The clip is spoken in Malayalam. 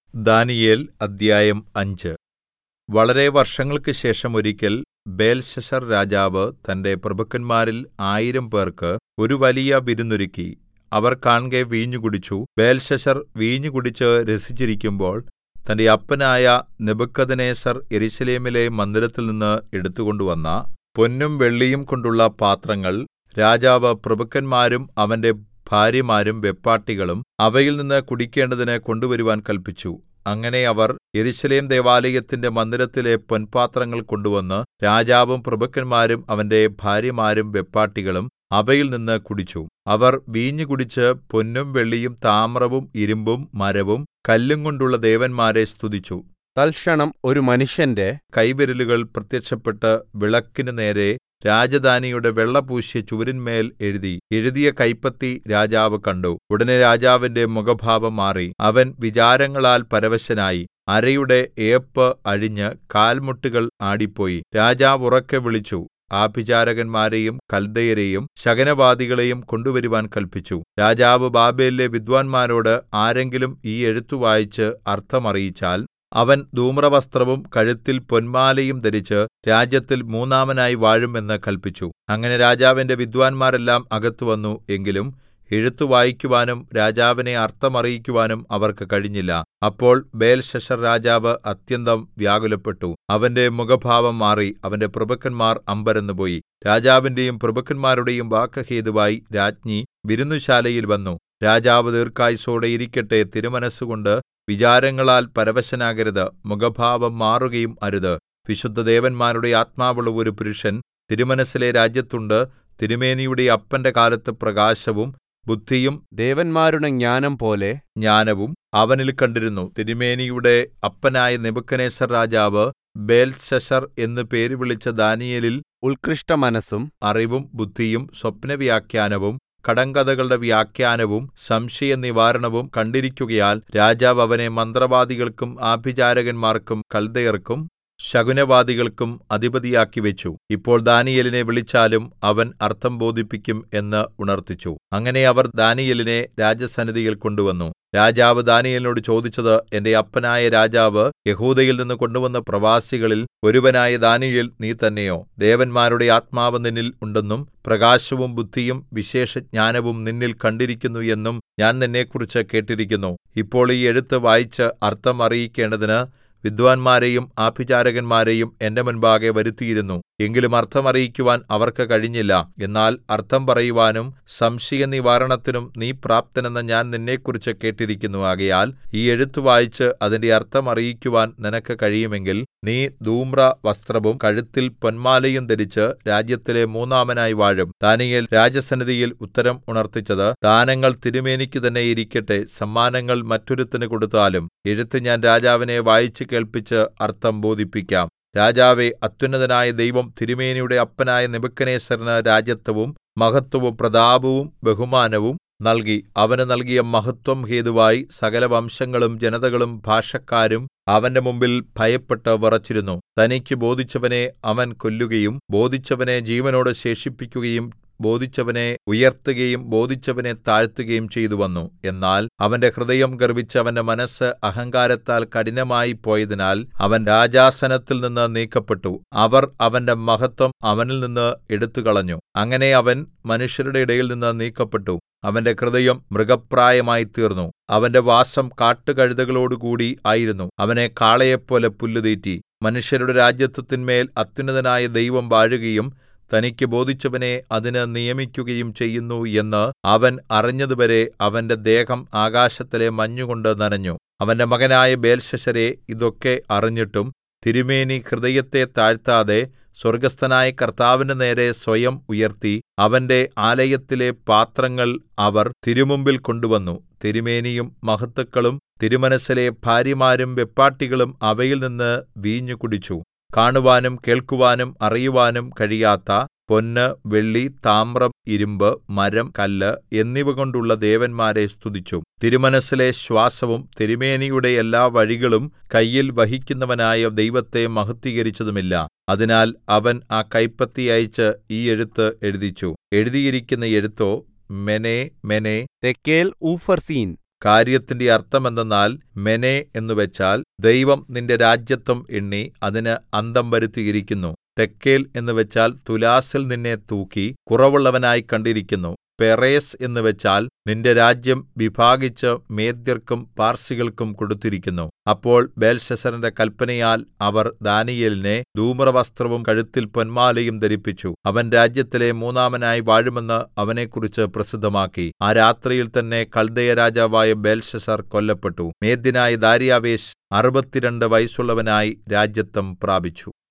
ദാനീയേൽ അദ്ധ്യായം അഞ്ച് വളരെ വർഷങ്ങൾക്ക് ശേഷം ഒരിക്കൽ ബേൽശസ്സർ രാജാവ് തന്റെ പ്രഭുക്കന്മാരിൽ ആയിരം പേർക്ക് ഒരു വലിയ വിരുന്നൊരുക്കി അവർ കാൺകെ വീഞ്ഞു കുടിച്ചു ബേൽശസ്സർ വീഞ്ഞു കുടിച്ച് രസിച്ചിരിക്കുമ്പോൾ തന്റെ അപ്പനായ നെബൂഖദ്നേസർ യെരൂശലേമിലെ മന്ദിരത്തിൽനിന്ന് എടുത്തുകൊണ്ടുവന്ന പൊന്നും വെള്ളിയും കൊണ്ടുള്ള പാത്രങ്ങൾ രാജാവ് പ്രഭുക്കന്മാരും അവന്റെ ഭാര്യമാരും വെപ്പാട്ടികളും അവയിൽനിന്ന് കുടിക്കേണ്ടതിന് കൊണ്ടുവരുവാൻ കല്പിച്ചു അങ്ങനെ അവർ യെരൂശലേം ദൈവാലയത്തിന്റെ മന്ദിരത്തിലെ പൊൻപാത്രങ്ങൾ കൊണ്ടുവന്ന് രാജാവും പ്രഭുക്കന്മാരും അവന്റെ ഭാര്യമാരും വെപ്പാട്ടികളും അവയിൽനിന്ന് കുടിച്ചു അവർ വീഞ്ഞു കുടിച്ച് പൊന്നും വെള്ളിയും താമ്രവും ഇരുമ്പും മരവും കല്ലും കൊണ്ടുള്ള ദേവന്മാരെ സ്തുതിച്ചു തൽക്ഷണം ഒരു മനുഷ്യന്റെ കൈവിരലുകൾ പ്രത്യക്ഷപ്പെട്ട് വിളക്കിന് നേരെ രാജധാനിയുടെ വെള്ളപൂശിയ ചുവരിന്മേൽ എഴുതി എഴുതിയ കൈപ്പത്തി രാജാവ് കണ്ടു ഉടനെ രാജാവിന്റെ മുഖഭാവം മാറി അവൻ വിചാരങ്ങളാൽ പരവശനായി അരയുടെ ഏപ്പ് അഴിഞ്ഞ് കാൽമുട്ടുകൾ ആടിപ്പോയി രാജാവ് ഉറക്കെ വിളിച്ചു ആഭിചാരകന്മാരെയും കൽദയരെയും ശകുനവാദികളെയും കൊണ്ടുവരുവാൻ കല്പിച്ചു രാജാവ് ബാബേലിലെ വിദ്വാൻമാരോട് ആരെങ്കിലും ഈ എഴുത്ത് വായിച്ച് അർത്ഥം അറിയിച്ചാൽ അവൻ ധൂമ്രവസ്ത്രവും കഴുത്തിൽ പൊന്മാലയും ധരിച്ച് രാജ്യത്തിൽ മൂന്നാമനായി വാഴും എന്ന് കല്പിച്ചു അങ്ങനെ രാജാവിന്റെ വിദ്വാൻമാരെല്ലാം അകത്ത് വന്നു എങ്കിലും എഴുത്ത് വായിക്കുവാനും രാജാവിനെ അർത്ഥം അറിയിക്കുവാനും അവർക്ക് കഴിഞ്ഞില്ല അപ്പോൾ ബേൽശസ്സർ രാജാവ് അത്യന്തം വ്യാകുലപ്പെട്ടു അവന്റെ മുഖഭാവം മാറി അവന്റെ പ്രഭുക്കന്മാർ അമ്പരന്നുപോയി രാജാവിന്റെയും പ്രഭുക്കന്മാരുടെയും വാക്ക് ഹേതുവായി രാജ്ഞി വിരുന്നുശാലയിൽ വന്നു രാജാവ് ദീർഘായുസോടെ ഇരിക്കട്ടെ തിരുമനസ്സുകൊണ്ട് വിചാരങ്ങളാൽ പരവശനാകരുത് മുഖഭാവം മാറുകയും അരുത് വിശുദ്ധദേവന്മാരുടെ ആത്മാവുള്ള ഒരു പുരുഷൻ തിരുമനസ്സിലെ രാജ്യത്തുണ്ട് തിരുമേനിയുടെ അപ്പന്റെ കാലത്ത് പ്രകാശവും ബുദ്ധിയും ദേവന്മാരുടെ ജ്ഞാനം പോലെ ജ്ഞാനവും അവനിൽ കണ്ടിരുന്നു തിരുമേനിയുടെ അപ്പനായ നെബൂഖദ്നേസർ രാജാവ് ബേൽശസ്സർ എന്ന് പേര് വിളിച്ച ദാനീയേലിൽ ഉത്കൃഷ്ടമനസ്സും അറിവും ബുദ്ധിയും സ്വപ്നവ്യാഖ്യാനവും കടങ്കഥകളുടെ വ്യാഖ്യാനവും സംശയനിവാരണവും കണ്ടിരിക്കുകയാൽ രാജാവ് അവനെ മന്ത്രവാദികൾക്കും ആഭിചാരകന്മാർക്കും കൽദയർക്കും ശകുനവാദികൾക്കും അധിപതിയാക്കി വെച്ചു ഇപ്പോൾ ദാനീയേലിനെ വിളിച്ചാലും അവൻ അർത്ഥം ബോധിപ്പിക്കും എന്ന് ഉണർത്തിച്ചു അങ്ങനെ അവർ ദാനീയേലിനെ രാജസന്നിധിയിൽ കൊണ്ടുവന്നു രാജാവ് ദാനീയേലിനോട് ചോദിച്ചത് എന്റെ അപ്പനായ രാജാവ് യഹൂദയിൽ നിന്ന് കൊണ്ടുവന്ന പ്രവാസികളിൽ ഒരുവനായ ദാനീയേൽ നീ തന്നെയോ ദേവന്മാരുടെ ആത്മാവ് നിന്നിൽ ഉണ്ടെന്നും പ്രകാശവും ബുദ്ധിയും വിശേഷജ്ഞാനവും നിന്നിൽ കണ്ടിരിക്കുന്നു എന്നും ഞാൻ നിന്നെക്കുറിച്ച് കേട്ടിരിക്കുന്നു ഇപ്പോൾ ഈ എഴുത്ത് വായിച്ച് അർത്ഥം അറിയിക്കേണ്ടതിന് വിദ്വാൻമാരെയും ആഭിചാരകന്മാരെയും എന്റെ മുൻപാകെ വരുത്തിയിരുന്നു എങ്കിലും അർത്ഥം അറിയിക്കുവാൻ അവർക്ക് കഴിഞ്ഞില്ല എന്നാൽ അർത്ഥം പറയുവാനും സംശയനിവാരണത്തിനും നീ പ്രാപ്തനെന്ന് ഞാൻ നിന്നെക്കുറിച്ച് കേട്ടിരിക്കുന്നു ആകയാൽ ഈ എഴുത്ത് വായിച്ച് അതിന്റെ അർത്ഥം അറിയിക്കുവാൻ നിനക്ക് കഴിയുമെങ്കിൽ നീ ധൂമ്ര വസ്ത്രവും കഴുത്തിൽ പൊന്മാലയും ധരിച്ച് രാജ്യത്തിലെ മൂന്നാമനായി വാഴും ദാനിയേൽ രാജസന്നിധിയിൽ ഉത്തരം ഉണർത്തിച്ചത് ദാനങ്ങൾ തിരുമേനിക്ക് തന്നെ ഇരിക്കട്ടെ സമ്മാനങ്ങൾ മറ്റൊരുത്തിന് കൊടുത്താലും എഴുത്ത് ഞാൻ രാജാവിനെ വായിച്ചു കേൾപ്പിച്ച് അർത്ഥം ബോധിപ്പിക്കാം രാജാവേ അത്യുന്നതനായ ദൈവം തിരുമേനിയുടെ അപ്പനായ നെബൂഖദ്നേസരിന് രാജത്വവും മഹത്വവും പ്രതാപവും ബഹുമാനവും നൽകി അവന് നൽകിയ മഹത്വം ഹേതുവായി സകല വംശങ്ങളും ജനതകളും ഭാഷക്കാരും അവന്റെ മുമ്പിൽ ഭയപ്പെട്ട് വിറച്ചിരുന്നു തനിക്ക് ബോധിച്ചവനെ അവൻ കൊല്ലുകയും ബോധിച്ചവനെ ജീവനോടെ ശേഷിപ്പിക്കുകയും ബോധിച്ചവനെ ഉയർത്തുകയും ബോധിച്ചവനെ താഴ്ത്തുകയും ചെയ്തു വന്നു എന്നാൽ അവന്റെ ഹൃദയം ഗർവിച്ച് അവന്റെ മനസ്സ് അഹങ്കാരത്താൽ കഠിനമായി പോയതിനാൽ അവൻ രാജാസനത്തിൽ നിന്ന് നീക്കപ്പെട്ടു അവർ അവന്റെ മഹത്വം അവനിൽ നിന്ന് എടുത്തുകളഞ്ഞു അങ്ങനെ അവൻ മനുഷ്യരുടെ ഇടയിൽ നിന്ന് നീക്കപ്പെട്ടു അവന്റെ ഹൃദയം മൃഗപ്രായമായി തീർന്നു അവന്റെ വാസം കാട്ടുകഴുതകളോടുകൂടി ആയിരുന്നു അവനെ കാളയെപ്പോലെ പുല്ലുതീറ്റി മനുഷ്യരുടെ രാജ്യത്വത്തിന്മേൽ അത്യുന്നതനായ ദൈവം വാഴുകയും തനിക്ക് ബോധിച്ചവനെ അതിന് നിയമിക്കുകയും ചെയ്യുന്നു എന്ന് അവൻ അറിഞ്ഞതുവരെ അവന്റെ ദേഹം ആകാശത്തിലെ മഞ്ഞുകൊണ്ട് നനഞ്ഞു അവന്റെ മകനായ ബേൽശസ്സരെ ഇതൊക്കെ അറിഞ്ഞിട്ടും തിരുമേനി ഹൃദയത്തെ താഴ്ത്താതെ സ്വർഗസ്ഥനായ കർത്താവിന്റെ നേരെ സ്വയം ഉയർത്തി അവന്റെ ആലയത്തിലെ പാത്രങ്ങൾ അവർ തിരുമുമ്പിൽ കൊണ്ടുവന്നു തിരുമേനിയും മഹത്തുക്കളും തിരുമനസ്സിലെ ഭാര്യമാരും വെപ്പാട്ടികളും അവയിൽ നിന്ന് വീഞ്ഞു കുടിച്ചു കാണുവാനും കേൾക്കുവാനും അറിയുവാനും കഴിയാത്ത പൊന്ന് വെള്ളി താമ്രം ഇരുമ്പ് മരം കല്ല് എന്നിവ കൊണ്ടുള്ള ദേവന്മാരെ സ്തുതിച്ചു തിരുമനസ്സിലെ ശ്വാസവും തിരുമേനിയുടെ എല്ലാ വഴികളും കയ്യിൽ വഹിക്കുന്നവനായ ദൈവത്തെ മഹത്വീകരിച്ചതുമില്ല അതിനാൽ അവൻ ആ കൈപ്പത്തി അയച്ച് ഈ എഴുത്ത് എഴുതിച്ചു എഴുതിയിരിക്കുന്ന എഴുത്തോ മെനേ മെനേ തെക്കേൽ ഊഫർസീൻ കാര്യത്തിന്റെ അർത്ഥം എന്തെന്നാൽ മെനേ എന്നുവെച്ചാൽ ദൈവം നിന്റെ രാജത്വം എണ്ണി അതിന് അന്തം വരുത്തിയിരിക്കുന്നു തെക്കേൽ എന്നുവെച്ചാൽ തുലാസിൽ നിന്നെ തൂക്കി കുറവുള്ളവനായി കണ്ടിരിക്കുന്നു പെറേസ് എന്നുവെച്ചാൽ നിന്റെ രാജ്യം വിഭാഗിച്ച് മേദ്യർക്കും പാർസികൾക്കും കൊടുത്തിരിക്കുന്നു അപ്പോൾ ബേൽശസ്സരിന്റെ കല്പനയാൽ അവർ ദാനീയേലിനെ ധൂമ്രവസ്ത്രവും കഴുത്തിൽ പൊന്മാലയും ധരിപ്പിച്ചു അവൻ രാജ്യത്തിലെ മൂന്നാമനായി വാഴുമെന്ന് അവനെക്കുറിച്ച് പ്രസിദ്ധമാക്കി ആ രാത്രിയിൽ തന്നെ കൽദയ രാജാവായ ബേൽശസ്സർ കൊല്ലപ്പെട്ടു മേദ്യനായ ദാര്യാവേശ് അറുപത്തിരണ്ട് വയസ്സുള്ളവനായി രാജത്വം പ്രാപിച്ചു